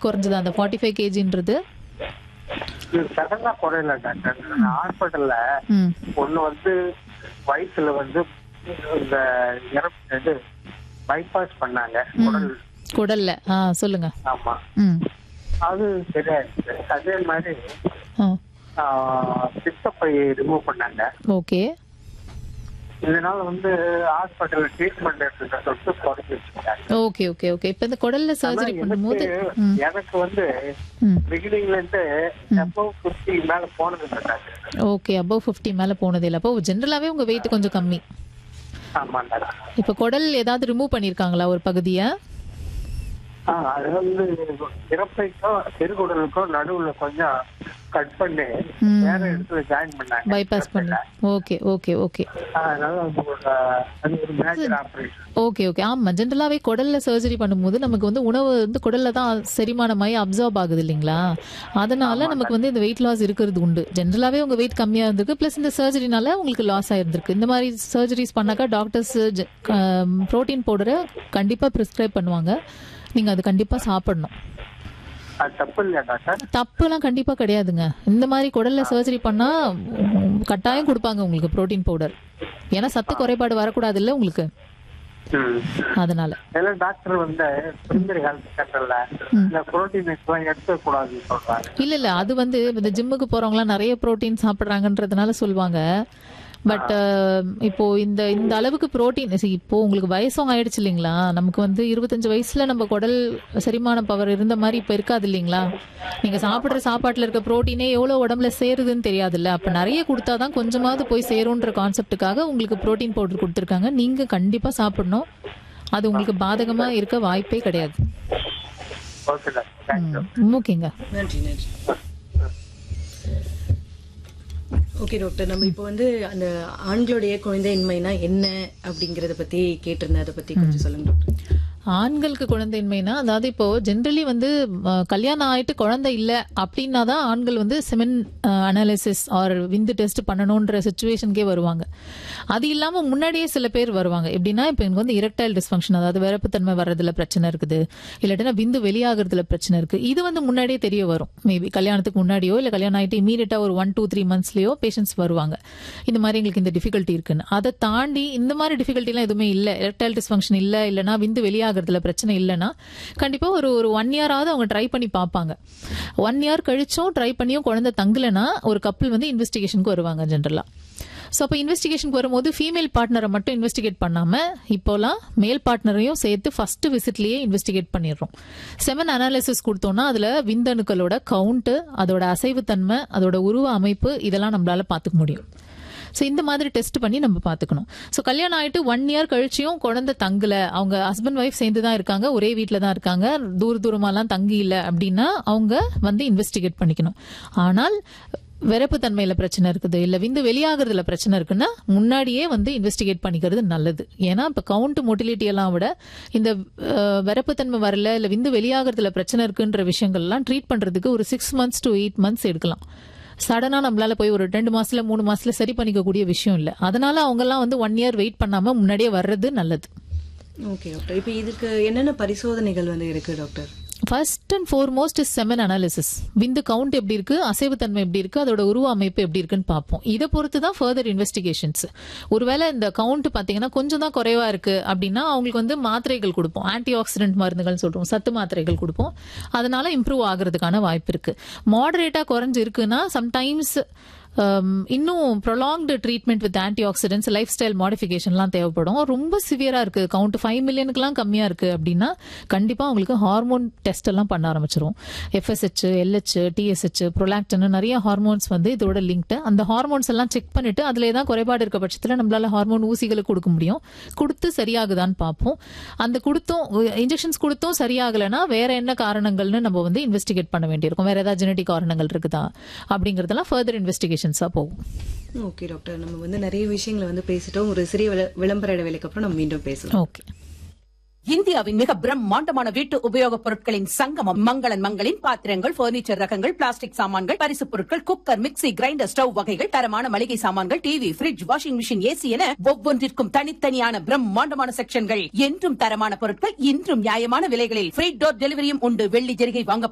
குறைஞ்சதா அந்த forty five கேஜின்றது இது சடனா குறையல டாக்டர் ஹாஸ்பிட்டல்ல ம் ஒண்ணு வந்து வயிற்றுல வந்து இந்த இறப்பு இது பைபாஸ் பண்ணாங்க குடல் குடல்ல ஆ சொல்லுங்க ஆமா ம் அது சரியாயிடுச்சு அதே மாதிரி ஆ ஆஹ், பித்தப்பை ரிமூவ் பண்ணாங்க ஓகே இதனால வந்து ஹாஸ்பிட்டல் ட்ரீட்மெண்ட் எடுத்துக்க சொல்லிட்டு குறைச்சி வச்சுட்டாங்க ஓகே ஓகே ஓகே இப்போ இந்த குடல்ல சர்ஜரி ஆனா பண்ணும்போது எனக்கு ம் எனக்கு வந்து ம் பிகினிங்ல இருந்து எப்போ பிப்டி மேல போனது இல்லை டாக்டர் ஓகே அபவ் ஃபிஃப்டி மேலே போனது இல்லை அப்போ ஜென்ரலாகவே உங்கள் வெயிட் கொஞ்சம் கம்மி ஆமா டாக்டர் இப்போ குடல் ஏதாவது ரிமூவ் பண்ணியிருக்காங்களா ஒரு பகுதியை ஆ, அது வந்து இறப்பைக்கும் சிறுகுடலுக்கும் நடுவுல கொஞ்சம் கட் பண்ணி ம். வேற இடத்துல ஜாயின் பண்ணாங்க பைபாஸ் பண்ணி ஓகே ஓகே ஓகே அதனால அது ஒரு அது ஒரு மேஜர் ஆபரேஷன் ஓகே ஓகே ஆமாம் ஜென்ரலாகவே குடலில் சர்ஜரி பண்ணும்போது நமக்கு வந்து உணவு வந்து குடலில் தான் செரிமானமாகி அப்சர்வ் ஆகுது இல்லைங்களா அதனால நமக்கு வந்து இந்த வெயிட் லாஸ் இருக்கிறது உண்டு ஜென்ரலாகவே உங்கள் வெயிட் கம்மியாக இருந்திருக்கு ப்ளஸ் இந்த சர்ஜரினால உங்களுக்கு லாஸ் ஆயிருந்திருக்கு இந்த மாதிரி சர்ஜரிஸ் பண்ணாக்கா டாக்டர்ஸ் ப்ரோட்டீன் பவுடரை கண்டிப்பாக ப்ரிஸ்கிரைப் பண்ணுவாங்க நீங்கள் அது கண்டிப்பாக சாப்பிடணும் அது தப்பு இல்லையா டாக்டர் தப்புலாம் கண்டிப்பாக கிடையாதுங்க இந்த மாதிரி குடல்ல சர்ஜரி பண்ணால் கட்டாயம் கொடுப்பாங்க உங்களுக்கு ப்ரோட்டீன் பவுடர் ஏன்னா சத்து குறைபாடு வரக்கூடாது இல்லை உங்களுக்கு ம். அதனால எல்லாம் டாக்டர் வந்து பிரிமரி ஹெல்த் சென்டர்ல இந்த புரோட்டீன் எல்லாம் எடுக்க கூடாதுன்னு சொல்றாங்க இல்ல இல்ல அது வந்து இந்த ஜிம்முக்கு போறவங்கலாம் நிறைய புரோட்டீன் சாப்பிடுறாங்கன்றதுனால சொல்லுவாங்க பட் இப்போ இந்த இந்த அளவுக்கு புரோட்டீன் இப்போ உங்களுக்கு வயசும் ஆயிடுச்சு இல்லைங்களா நமக்கு வந்து இருபத்தஞ்சு வயசுல நம்ம குடல் செரிமான பவர் இருந்த மாதிரி இப்ப இருக்காது இல்லைங்களா நீங்க சாப்பிடுற சாப்பாட்டுல இருக்க புரோட்டீனே எவ்வளவு உடம்புல சேருதுன்னு தெரியாதுல்ல அப்ப நிறைய கொடுத்தாதான் கொஞ்சமாவது போய் சேரும்ன்ற கான்செப்டுக்காக உங்களுக்கு புரோட்டீன் பவுடர் கொடுத்துருக்காங்க நீங்க கண்டிப்பா சாப்பிடணும் அது உங்களுக்கு பாதகமா இருக்க வாய்ப்பே கிடையாது ஓகே டாக்டர் தேங்க்யூ ம், ஓகேங்க நன்றி நன்றி ஓகே டாக்டர் நம்ம இப்போ வந்து அந்த ஆண்களுடைய குழந்தையின்மைனா என்ன அப்படிங்கறத பத்தி கேட்டிருந்தேன் அதை பத்தி கொஞ்சம் சொல்லுங்க டாக்டர் ஆண்களுக்கு குழந்தையின்மைனா அதாவது இப்போ ஜென்ரலி வந்து அஹ், கல்யாணம் ஆயிட்டு குழந்தை இல்லை அப்படின்னா தான் ஆண்கள் வந்து செமன் அனாலிசிஸ் ஆர் விந்து டெஸ்ட் பண்ணணுன்ற சுச்சுவேஷனுக்கே வருவாங்க அது இல்லாம முன்னாடியே சில பேர் வருவாங்க எப்படின்னா இப்போ எனக்கு வந்து இரட்டைல் டிஸ்ஃபங்க்ஷன் அதாவது விரப்புத்தன்மை வர்றதுல பிரச்சனை இருக்குது இல்லாட்டினா விந்து வெளியாகிறதுல பிரச்சனை இருக்கு இது வந்து முன்னாடியே தெரிய வரும் மேபி கல்யாணத்துக்கு முன்னாடியோ இல்லை கல்யாணம் ஆயிட்டு இமீடியட்டா ஒரு ஒன் டூ த்ரீ மந்த்ஸ்லயோ பேஷண்ட்ஸ் வருவாங்க இந்த மாதிரி எங்களுக்கு இந்த டிஃபிகல்ட்டி இருக்குன்னு அதை தாண்டி இந்த மாதிரி டிஃபிகல்ட்டிலாம் எதுவுமே இல்லை எரக்டைல் டிஸ்ஃபங்க்ஷன் இல்லை இல்லைனா விந்து வெளியாகிறதுல பிரச்சனை இல்லைன்னா கண்டிப்பா ஒரு ஒரு ஒன் இயராவது அவங்க ட்ரை பண்ணி பார்ப்பாங்க ஒன் இயர் கழிச்சும் ட்ரை பண்ணியும் குழந்தை தங்கலைன்னா ஒரு கப்பல் வந்து இன்வெஸ்டிகேஷனுக்கு வருவாங்க ஜென்ரலா ஸோ அப்போ இன்வெஸ்டிகேஷனுக்கு வரும்போது ஃபீமேல் பார்ட்னரை மட்டும் இன்வெஸ்டிகேட் பண்ணாம இப்போலாம் மேல் பார்ட்னரையும் சேர்த்து ஃபர்ஸ்ட் விசிட்லயே இன்வெஸ்டிகேட் பண்ணிடுறோம் செவன் அனாலிசிஸ் கொடுத்தோம்னா அதுல விந்தணுக்களோட கவுண்ட் அதோட அசைவுத்தன்மை அதோட உருவ அமைப்பு இதெல்லாம் நம்மளால பார்த்துக்க முடியும் ஸோ இந்த மாதிரி டெஸ்ட் பண்ணி நம்ம பார்த்துக்கணும் ஸோ கல்யாணம் ஆயிட்டு ஒன் இயர் கழிச்சியும் குழந்தை தங்கல அவங்க ஹஸ்பண்ட் ஒய்ஃப் சேர்ந்து தான் இருக்காங்க ஒரே வீட்டில் தான் இருக்காங்க தூர தூரமாலாம் தங்கி இல்லை அப்படின்னா அவங்க வந்து இன்வெஸ்டிகேட் பண்ணிக்கணும் ஆனால் விரப்பு தன்மையில பிரச்சனை இருக்குது இல்ல விந்து வெளியாகிறதுல பிரச்சனை இருக்குன்னா முன்னாடியே வந்து இன்வெஸ்டிகேட் பண்ணிக்கிறது நல்லது ஏன்னா இப்ப கவுண்ட் மொட்டிலிட்டி எல்லாம் விட இந்த விரப்பு தன்மை வரல இல்ல விந்து வெளியாகிறதுல பிரச்சனை இருக்குன்ற விஷயங்கள்லாம் ட்ரீட் பண்றதுக்கு ஒரு six months to eight months எடுக்கலாம் சடனா நம்மளால போய் ஒரு ரெண்டு மாசத்துல மூணு மாசத்துல சரி பண்ணிக்கக்கூடிய விஷயம் இல்ல அதனால அவங்க எல்லாம் வந்து ஒன் இயர் வெயிட் பண்ணாம முன்னாடியே வர்றது நல்லது ஓகே டாக்டர் இப்போ இதுக்கு என்னென்ன பரிசோதனைகள் வந்து இருக்கு doctor first and foremost is semen analysis விந்து கவுண்ட் எப்படி இருக்கு அசைவுத்தன்மை எப்படி இருக்கு அதோட உருவ அமைப்பு எப்படி இருக்குன்னு பார்ப்போம் இதை பொறுத்து தான் ஃபர்தர் இன்வெஸ்டிகேஷன்ஸ் ஒருவேளை இந்த கவுண்ட் பாத்தீங்கன்னா கொஞ்சம் தான் குறைவா இருக்கு அப்படின்னா அவங்களுக்கு வந்து மாத்திரைகள் கொடுப்போம் ஆன்டி ஆக்சிடென்ட் மருந்துகள் சொல்றோம் சத்து மாத்திரைகள் கொடுப்போம் அதனால இம்ப்ரூவ் ஆகுறதுக்கான வாய்ப்பு இருக்கு மாடரேட்டா குறைஞ்சு இருக்குன்னா சம்டைம்ஸ் இன்னும் prolonged treatment with antioxidants lifestyle மாடிஃபிகேஷன்லாம் தேவைப்படும் ரொம்ப சிவியரா இருக்கு கவுண்ட் ஃபைவ் மில்லியனுக்குலாம் கம்மியா இருக்கு அப்படின்னா கண்டிப்பா உங்களுக்கு ஹார்மோன் டெஸ்ட் எல்லாம் பண்ண ஆரம்பிச்சிரும் எஃப்எஸ்ஹெச் எல்ஹெச் டிஎஸ்ஹெச் ப்ரொலாக்டன் நிறைய ஹார்மோன்ஸ் வந்து இதோட லிங்க்டு அந்த ஹார்மோன்ஸ் எல்லாம் செக் பண்ணிட்டு அதுல ஏதாவது குறைபாடு இருக்க பட்சத்தில் நம்மளால ஹார்மோன் ஊசிகளை கொடுக்க முடியும் கொடுத்து சரியாகுதான்னு பார்ப்போம் அந்த கொடுத்தும் இன்ஜெக்ஷன்ஸ் கொடுத்தும் சரியாகலைன்னா வேற என்ன காரணங்கள்னு நம்ம வந்து இன்வெஸ்டிகேட் பண்ண வேண்டியிருக்கும் வேற ஏதாவது ஜெனடிக் காரணங்கள் இருக்குதா அப்படிங்கறதெல்லாம் ஃபர்தர் இன்வெஸ்டிகேஷன்ஸா போகும் ஓகே டாக்டர் நம்ம வந்து நிறைய விஷயங்களை வந்து பேசிட்டோம் ஒரு சிறிய விள- விளம்பர இடைவேளைக்கு அப்புறம் நம்ம மீண்டும் பேசலாம் ஓகே இந்தியாவின் மிக பிரம்மாண்டமான வீட்டு உபயோகப் பொருட்களின் சங்கமம் மங்களன் மங்களின் பாத்திரங்கள் பர்னிச்சர் ரகங்கள் பிளாஸ்டிக் சாமான்கள் பரிசுப் பொருட்கள் குக்கர் மிக்ஸி கிரைண்டர் ஸ்டவ் வகைகள் தரமான மளிகை சாமான்கள் TV fridge washing machine AC என ஒவ்வொன்றிற்கும் தனித்தனியான பிரம்மாண்டமான செக்ஷன்கள் என்றும் தரமான பொருட்கள் இன்றும் நியாயமான விலைகளில் ஃப்ரீ டோர் டெலிவரியும் உண்டு வெள்ளி ஜெரிகை வாங்க